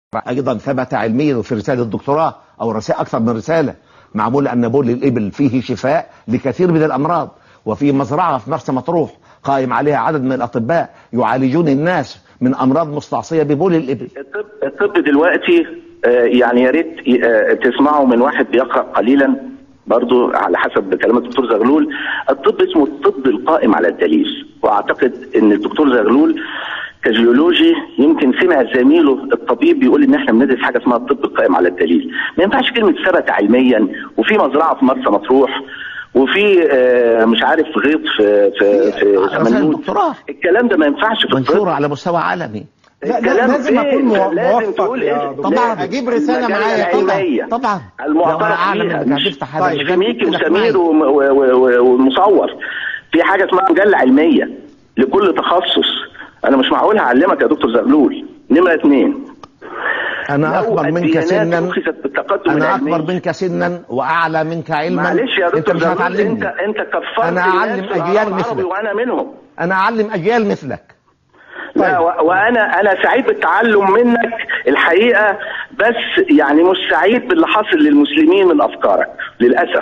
ايضا ثبت علميا في رساله الدكتوراه او رسائل اكثر من رساله معمول ان بول الابل فيه شفاء لكثير من الامراض وفي مزرعه في مرسى مطروح قائم عليها عدد من الاطباء يعالجون الناس من امراض مستعصيه ببول الابل الطب الطب دلوقتي آه، يعني يا ريت آه، تسمعوا من واحد بيقرا قليلا برضو على حسب كلام الدكتور زغلول الطب اسمه الطب القائم على الدليل واعتقد ان الدكتور زغلول كجيولوجي يمكن سمع زميله الطبيب بيقول ان احنا بندرس حاجه اسمها الطب القائم على الدليل ما ينفعش كلمه ثبت علميا وفي مزرعه في مرسى مطروح وفي آه، مش عارف غيط في في في رسائل سمنود الدكتوراه الكلام ده ما ينفعش في الطب منشوره على مستوى عالمي لا لا الكلام لازم فين؟ اكون مو- لازم موفق تقول يا إيه؟ دكتور طبعاً. اجيب رساله المجال معايا العلمي. كده طبعا المعترف لو أنا اعلم فيها انك مش, هتفتح هذا طيب، مش المجال ميكي كده وسمير معايا. وم- و- و- و- ومصور في حاجه اسمها مجله علميه لكل تخصص انا مش معقول هعلمك يا دكتور زغلول نمره اثنين انا لو اكبر منك الديانات سنا أخذت بالتقدم انا العلمي. اكبر منك سنا واعلى منك علما معلش يا انت دكتور مش زغلول هتعلمني انت انت كفرت أنا أعلم الناس في أجيال العرب مثلك. وانا منهم انا اعلم اجيال مثلك لا و- وانا انا سعيد بالتعلم منك الحقيقه بس يعني مش سعيد باللي حاصل للمسلمين من افكارك للاسف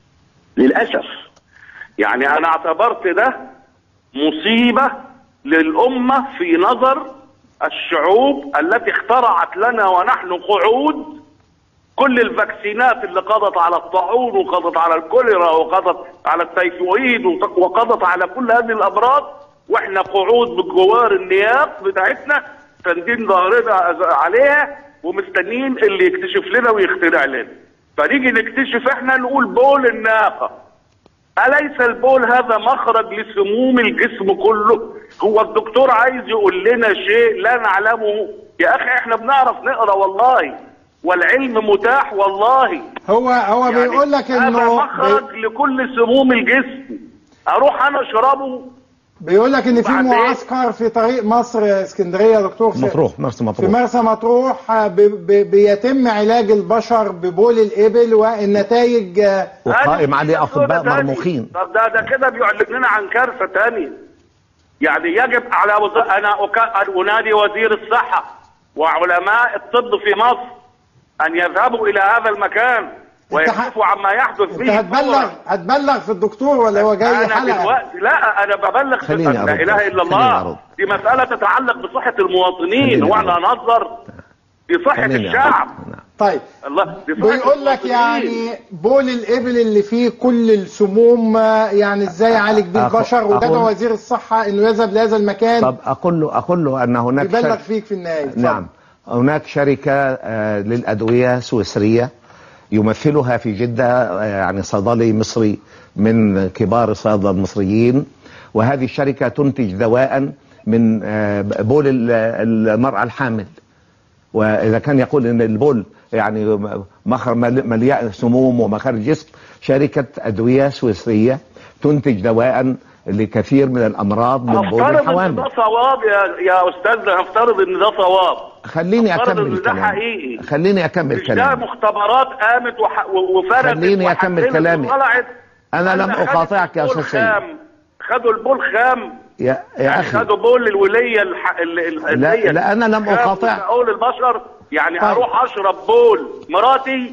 للاسف يعني انا اعتبرت ده مصيبة للأمة في نظر الشعوب التي اخترعت لنا ونحن قعود كل الفاكسينات اللي قضت على الطاعون وقضت على الكوليرا وقضت على التيفويد وق- وقضت على كل هذه الامراض واحنا قعود بجوار النياب بتاعتنا ساندين ظهرنا عليها ومستنيين اللي يكتشف لنا ويخترع لنا فنيجي نكتشف احنا نقول بول الناقه أليس البول هذا مخرج لسموم الجسم كله؟ هو الدكتور عايز يقول لنا شيء لا نعلمه يا أخي احنا بنعرف نقرا والله والعلم متاح والله هو هو يعني بيقول لك هذا انه مخرج لكل سموم الجسم أروح أنا أشربه بيقول لك ان في وبعدين؟ معسكر في طريق مصر اسكندريه يا دكتور في- مطروح مرسى في مطروح مرسى مطروح آه، ب- ب- بيتم علاج البشر ببول الابل والنتائج آه، وقائم هذه عليه مشكلة اطباء تانية. مرموقين طب ده ده كده بيعلن لنا عن كارثه ثانيه يعني يجب على وز... انا أك... انادي وزير الصحه وعلماء الطب في مصر ان يذهبوا الى هذا المكان ويكشفوا عما يحدث انت به هتبلغ هتبلغ في الدكتور ولا هو جاي انا حلقه دلوقتي لا انا ببلغ في خليني لا أرد. اله الا خليني الله أرد. دي مساله تتعلق بصحه المواطنين خليني واحنا أرد. ننظر بصحه خليني الشعب أرد. نعم. طيب الله بصحة بيقول لك المواطنين. يعني بول الابل اللي فيه كل السموم آه، يعني ازاي يعالج بيه أخو- البشر ودعا أخو- وزير الصحه انه يذهب لهذا المكان طب اقول له اقول له ان هناك يبلغ شر- فيك في النهايه اتفضل. نعم هناك شركة آه، للأدوية سويسرية يمثلها في جدة آه، يعني صيدلي مصري من كبار الصيادلة المصريين وهذه الشركة تنتج دواء من آه، بول ال- المرأة الحامل وإذا كان يقول أن البول يعني مخر مليان سموم ومخارج جسم شركة أدوية سويسرية تنتج دواء لكثير من الأمراض من بول افترض ان الحوامل ده صواب يا يا استاذ افترض ان ده صواب خليني افترض اكمل ان ده كلامي حقيقي خليني اكمل مش ده كلامي مختبرات قامت وح... و- وفرقت خليني أكمل وحسنت كلامي. وطلعت أنا لم خدت أقاطعك يا البول أستاذ سيد. خام. خدوا البول خام يا يا يعني اخي خدوا بول الوليه الح... ال... ال... لا- الولية لا، أنا لم خام أقاطع. وسأقول البشر يعني طيب. اروح اشرب بول مراتي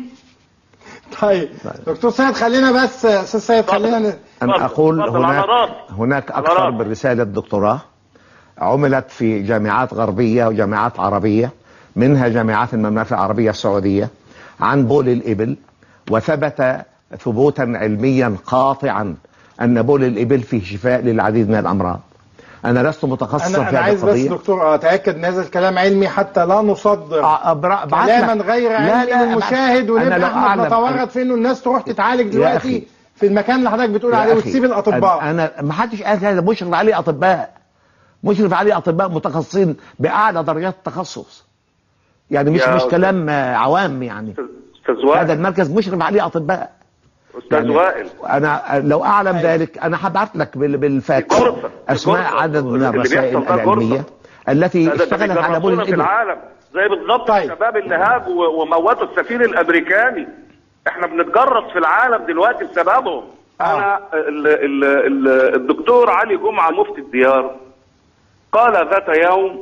طيب دكتور سيد خلينا بس استاذ سيد خلينا ن- أن اتفضل، اقول اتفضل، على هناك راسي. هناك على اكثر راسي. من رساله دكتوراه عملت في جامعات غربيه وجامعات عربيه منها جامعات المملكه العربيه السعوديه عن بول الابل وثبت ثبوتا علميا قاطعا ان بول الابل فيه شفاء للعديد من الامراض انا لست متخصصا انا في انا هذه عايز بس القضيه دكتور اتاكد ان هذا الكلام علمي حتى لا نصدر أ- أبرأ- بعت لك. كلاما غير لا، علمي لا، للمشاهد أنا ونبقى لو احنا أعلم بنتورط في انه الناس تروح تتعالج دلوقتي أخي. في المكان اللي حضرتك بتقول يا عليه أخي، وتسيب الاطباء انا ما حدش قال هذا مشرف عليه اطباء مشرف عليه اطباء متخصصين باعلى درجات التخصص يعني مش يا مش أستاذ. كلام آه، عوام يعني استاذ هذا وائل المركز مشرف عليه اطباء استاذ يعني وائل انا لو اعلم ذلك انا هبعت لك بال- بالفاكس دي فرصة، دي اسماء فرصة. عدد من اللي الرسائل بيحصل ده العلميه فرصة. التي ده- ده اشتغلت على بول بيجربونا في الابل العالم زي بالظبط طيب. الشباب اللي هاجوا وموتوا السفير الامريكاني احنا بنتجرس في العالم دلوقتي بسببهم آه. انا ال ال ال الدكتور علي جمعه مفتي الديار قال ذات يوم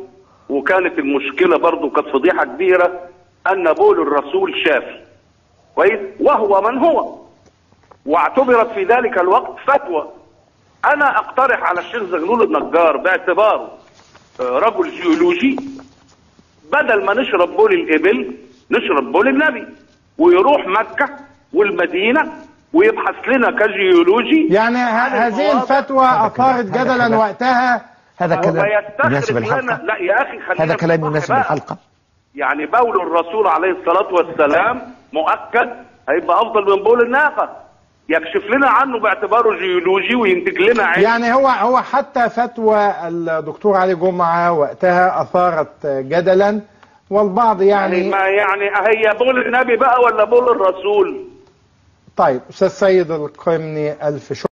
وكانت المشكله برضو كانت فضيحه كبيره ان بول الرسول شافي كويس وهو من هو واعتبرت في ذلك الوقت فتوى انا اقترح على الشيخ زغلول النجار باعتباره آه، رجل جيولوجي بدل ما نشرب بول الابل نشرب بول النبي ويروح مكه والمدينه ويبحث لنا كجيولوجي يعني ه- عن هذه المواضع الفتوى هذا اثارت كلام- هذا جدلا كلام. وقتها هذا كلام ويستخرج يناسب لنا الحلقة لا يا اخي خلينا هذا كلام في يناسب بقى. الحلقة يعني بول الرسول عليه الصلاة والسلام مؤكد هيبقى أفضل من بول الناقة يكشف لنا عنه باعتباره جيولوجي وينتج لنا علم يعني هو هو حتى فتوى الدكتور علي جمعه وقتها اثارت جدلا والبعض يعني يعني ما يعني هي بول النبي بقى ولا بول الرسول طيب استاذ سيد القمني الف شكر